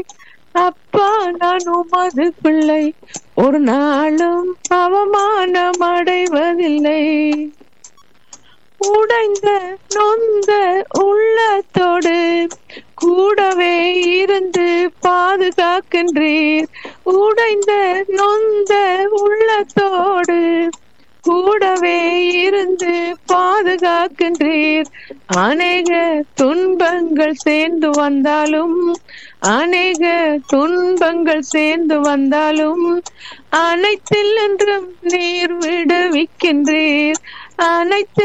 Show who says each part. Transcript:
Speaker 1: அப்பா நான் உமது பிள்ளை ஒரு நாளும் அவமானம் அடைவதில்லை உடைந்த நொந்த உள்ளத்தோடு கூடவே இருந்து பாதுகாக்கின்றீர் உடைந்த நொந்த உள்ளத்தோடு கூடவே இருந்து பாதுகாக்கின்றீர் அநேக துன்பங்கள் சேர்ந்து வந்தாலும் அநேக துன்பங்கள் சேர்ந்து வந்தாலும் அனைத்தில் என்றும் நீர் விடுவிக்கின்றீர் அனைத்து